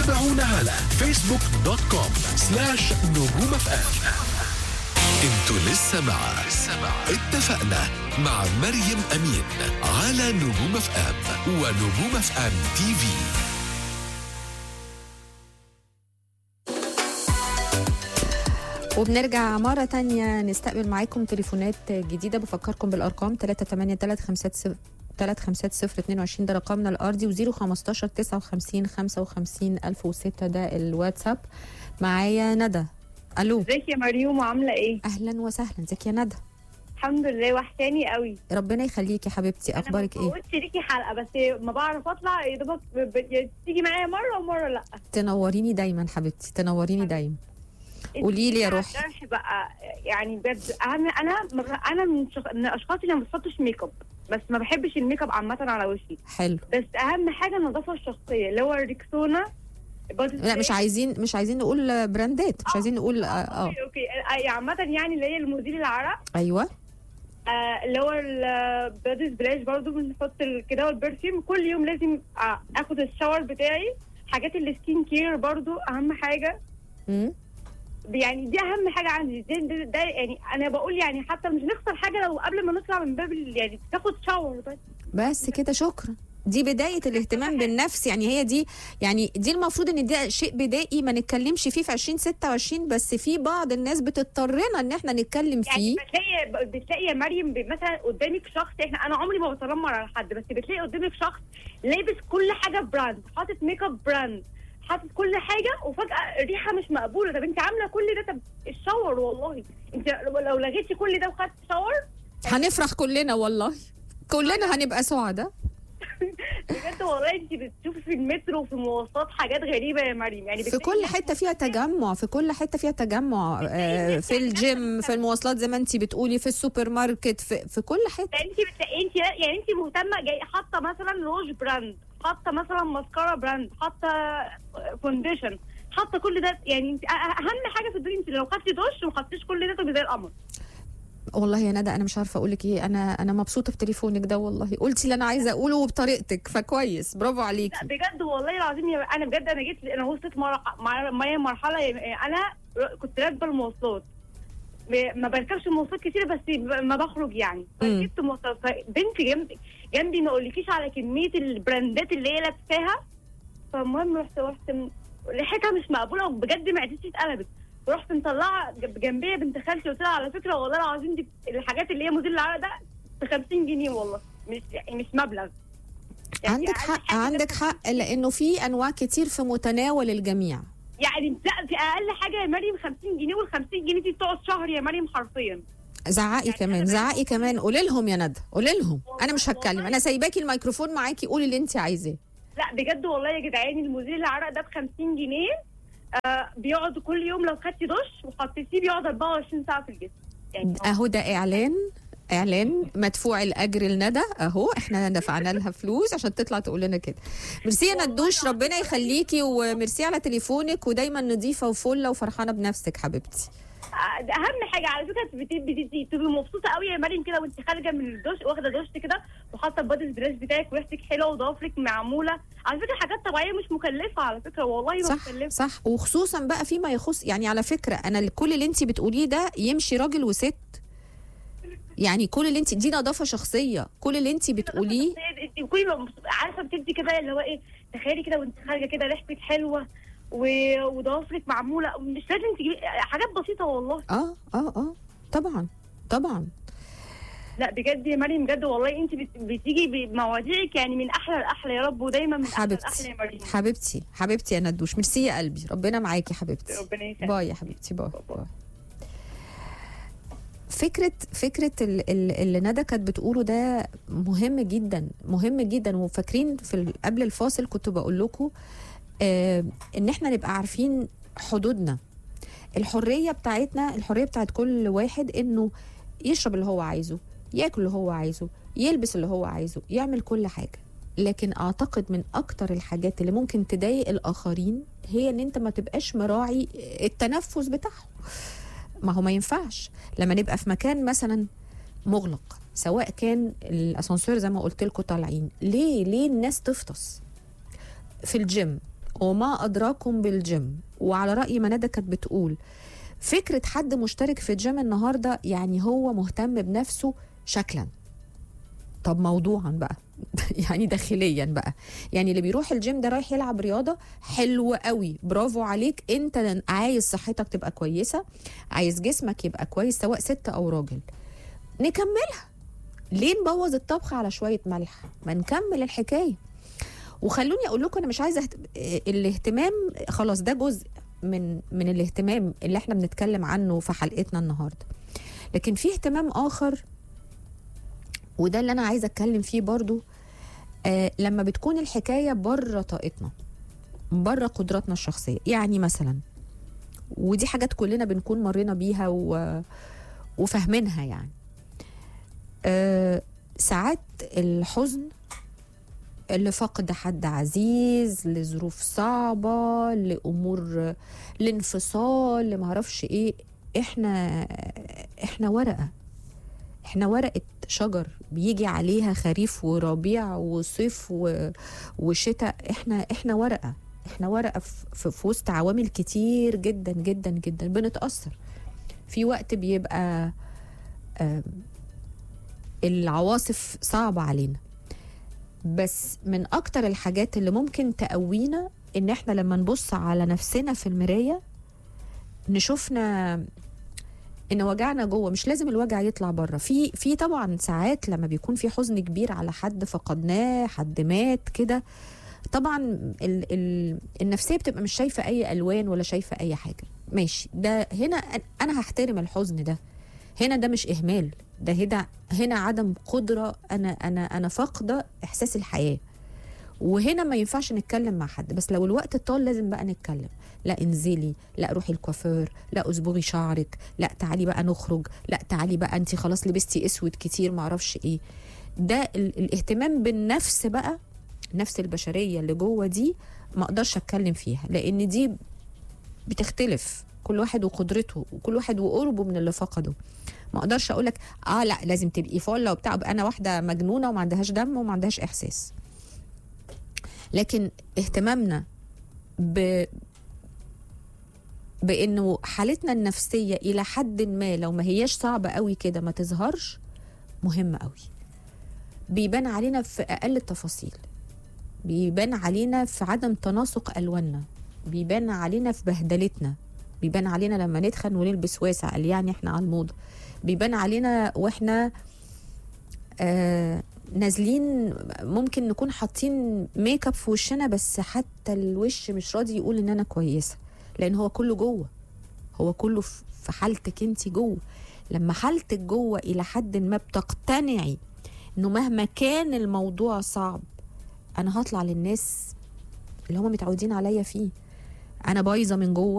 تابعونا على فيسبوك دوت كوم سلاش نجوم اف ام انتوا لسه مع اتفقنا مع مريم امين على نجوم اف ام ونجوم اف ام تي في وبنرجع مرة تانية نستقبل معاكم تليفونات جديدة بفكركم بالأرقام 383 350 ده رقمنا الأرضي و 015 59 55 1006 ده الواتساب معايا ندى ألو ازيك يا مريوم عامله ايه أهلا وسهلا ازيك يا ندى الحمد لله وحشاني قوي ربنا يخليكي حبيبتي أخبارك انا إيه ما فوتش ليكي حلقه بس ما بعرف اطلع يا دوبك ب- ب- تيجي معايا مره ومره لا تنوريني دايما حبيبتي تنوريني دايما انت قولي لي يا على روحي. الجرح بقى يعني بجد اهم انا انا من, شخ... من الاشخاص اللي ما بتحطش ميك اب بس ما بحبش الميك اب عامه على وشي حلو بس اهم حاجه النظافه الشخصيه اللي هو الريكسونا بودي لا مش سبراي. عايزين مش عايزين نقول براندات مش آه. عايزين نقول اه, آه. اوكي اوكي آه، عامه يعني اللي هي المزيل العرق ايوه آه، اللي هو البادي سبلاش برضو بنحط ال- كده والبرفيوم كل يوم لازم آه، اخد الشاور بتاعي حاجات السكين كير برضو اهم حاجه مم. يعني دي اهم حاجه عندي ده, ده, ده يعني انا بقول يعني حتى مش نخسر حاجه لو قبل ما نطلع من باب ال- يعني تاخد شاور بس بس كده شكرا دي بداية الاهتمام بالنفس يعني هي دي يعني دي المفروض ان ده شيء بدائي ما نتكلمش فيه في 2026 بس في بعض الناس بتضطرنا ان احنا نتكلم يعني فيه بتلاقي بتلاقي يا مريم ب- مثلا قدامك شخص احنا انا عمري ما بتنمر على حد بس بتلاقي قدامك شخص لابس كل حاجه براند حاطط ميك اب براند حاطط كل حاجه وفجاه الريحه مش مقبوله طب انت عامله كل ده طب الشاور والله انت لو لو لغيتي كل ده وخدت شاور هنفرح كلنا والله كلنا هنبقى سعداء بجد والله انت بتشوفي في المترو وفي المواصلات حاجات غريبه يا مريم يعني في بتلاقي كل ناس حتة فيها تجمع في كل حتة فيها تجمع آه، في الجيم في المواصلات زي ما انت بتقولي في السوبر ماركت في, في كل حتة انت بتلاقي انت يعني انت مهتمه جاي حاطه مثلا روج براند حاطه مثلا ماسكارا براند حاطه فونديشن حاطه كل ده يعني انت اه- اهم حاجه في الدنيا انت لو خدتي دش وما خدتيش كل ده تبقي زي القمر والله يا ندى انا مش عارفه اقول لك ايه انا انا مبسوطه بتليفونك ده والله قلتي اللي انا عايزه اقوله وبطريقتك فكويس برافو لا عليكي بجد والله العظيم يا انا بجد انا جيت انا وصلت مر- مع- معايا مرحله يعني انا كنت راكبه المواصلات ب- ما بركبش مواصلات كتير بس ب- ما بخرج يعني مم. فركبت مواصلات بنت جنبي جنبي ما اقولكيش على كميه البراندات اللي هي لابساها فالمهم رحت رحت م- ريحتها مش مقبوله وبجد معدتي اتقلبت ورحت مطلعه جنب- جنبيه بنت خالتي قلت لها على فكره والله العظيم دي الحاجات اللي هي مزيل العرق ده ب 50 جنيه والله مش يعني مش مبلغ يعني عندك أقل حق حاجة عندك بس- حق لانه في انواع كتير في متناول الجميع يعني لا في اقل حاجه يا مريم 50 جنيه وال 50 جنيه دي بتقعد شهر يا مريم حرفيا زعقي كمان زعقي كمان قولي لهم يا ندى قولي لهم انا مش هتكلم انا سايباكي الميكروفون معاكي قولي اللي انت عايزاه لا بجد والله يا جدعان المزيل العرق ده ب 50 جنيه آه بيقعد كل يوم لو خدتي دش وحطيتيه بيقعد 24 ساعه في الجسم يعني اهو ده اعلان اعلان مدفوع الاجر لندى اهو احنا دفعنا لها فلوس عشان تطلع تقول لنا كده ميرسي يا ندوش ربنا يخليكي وميرسي على تليفونك ودايما نظيفه وفله وفرحانه بنفسك حبيبتي آه، ده اهم حاجه على فكره بت- بت- تبقي مبسوطه قوي يا مريم كده وانت خارجه من الدش واخده دش كده وحاطه البادي سبلاش بتاعك وريحتك حلوه وضوافرك معموله على فكره حاجات طبيعيه مش مكلفه على فكره والله ما صح مكلفه صح وخصوصا بقى فيما يخص يعني على فكره انا كل اللي انت بتقوليه ده يمشي راجل وست يعني كل اللي انت دي نظافه شخصيه كل اللي انت بتقوليه انت كل ما عارفه بتدي كده اللي هو ايه تخيلي كده وانت خارجه كده ريحتك حلوه و- وضوافرك معموله مش لازم تجيبي حاجات بسيطه والله اه اه اه طبعا طبعا لا بجد يا مريم بجد والله انت بت- بتيجي بمواضيعك يعني من احلى لاحلى يا رب ودايما من احلى لاحلى حبيبتي يا مريم حبيبتي حبيبتي يا ندوش ميرسي يا قلبي ربنا معاكي حبيبتي ربنا يسعدك باي يا حبيبتي باي باي فكرة فكرة ال- ال- اللي ندى كانت بتقوله ده مهم جدا مهم جدا وفاكرين في ال- قبل الفاصل كنت بقول لكم آه ان احنا نبقى عارفين حدودنا الحرية بتاعتنا الحرية بتاعت كل واحد انه يشرب اللي هو عايزه ياكل اللي هو عايزه يلبس اللي هو عايزه يعمل كل حاجة لكن اعتقد من اكتر الحاجات اللي ممكن تضايق الاخرين هي ان انت ما تبقاش مراعي التنفس بتاعهم ما هو ما ينفعش لما نبقى في مكان مثلا مغلق سواء كان الاسانسير زي ما قلت لكم طالعين ليه ليه الناس تفطس في الجيم وما ادراكم بالجيم وعلى راي ما ندى كانت بتقول فكره حد مشترك في الجيم النهارده يعني هو مهتم بنفسه شكلا طب موضوعا بقى يعني داخليا بقى يعني اللي بيروح الجيم ده رايح يلعب رياضه حلو قوي برافو عليك انت عايز صحتك تبقى كويسه عايز جسمك يبقى كويس سواء ست او راجل نكملها ليه نبوظ الطبخ على شويه ملح ما نكمل الحكايه وخلوني اقول لكم انا مش عايزه اهت... الاهتمام خلاص ده جزء من من الاهتمام اللي احنا بنتكلم عنه في حلقتنا النهارده لكن في اهتمام اخر وده اللي انا عايزه اتكلم فيه برضو آه لما بتكون الحكايه بره طاقتنا بره قدراتنا الشخصيه يعني مثلا ودي حاجات كلنا بنكون مرينا بيها و... وفاهمينها يعني آه ساعات الحزن لفقد حد عزيز لظروف صعبة لأمور لانفصال لمعرفش ايه احنا احنا ورقة احنا ورقة شجر بيجي عليها خريف وربيع وصيف و... وشتاء احنا احنا ورقة احنا ورقة في, في وسط عوامل كتير جدا جدا جدا بنتأثر في وقت بيبقى آه العواصف صعبة علينا بس من اكتر الحاجات اللي ممكن تقوينا ان احنا لما نبص على نفسنا في المرايه نشوفنا ان وجعنا جوه مش لازم الوجع يطلع بره في في طبعا ساعات لما بيكون في حزن كبير على حد فقدناه حد مات كده طبعا ال ال النفسيه بتبقى مش شايفه اي الوان ولا شايفه اي حاجه ماشي ده هنا انا هحترم الحزن ده هنا ده مش اهمال ده هنا هنا عدم قدره انا انا انا فاقده احساس الحياه وهنا ما ينفعش نتكلم مع حد بس لو الوقت طال لازم بقى نتكلم لا انزلي لا روحي الكوافير لا اصبغي شعرك لا تعالي بقى نخرج لا تعالي بقى انت خلاص لبستي اسود كتير معرفش ايه ده ال- الاهتمام بالنفس بقى النفس البشريه اللي جوه دي ما اقدرش اتكلم فيها لان دي بتختلف كل واحد وقدرته وكل واحد وقربه من اللي فقده ما اقدرش اقول لك اه لا لازم تبقي فله وبتاع أبقى انا واحده مجنونه وما عندهاش دم وما عندهاش احساس لكن اهتمامنا ب بانه حالتنا النفسيه الى حد ما لو ما هياش صعبه قوي كده ما تظهرش مهم قوي بيبان علينا في اقل التفاصيل بيبان علينا في عدم تناسق الواننا بيبان علينا في بهدلتنا بيبان علينا لما نتخن ونلبس واسع قال يعني احنا على الموضه بيبان علينا واحنا آه نازلين ممكن نكون حاطين ميك اب في وشنا بس حتى الوش مش راضي يقول ان انا كويسه لان هو كله جوه هو كله في حالتك انت جوه لما حالتك جوه الى حد ما بتقتنعي انه مهما كان الموضوع صعب انا هطلع للناس اللي هم متعودين عليا فيه انا بايظه من جوه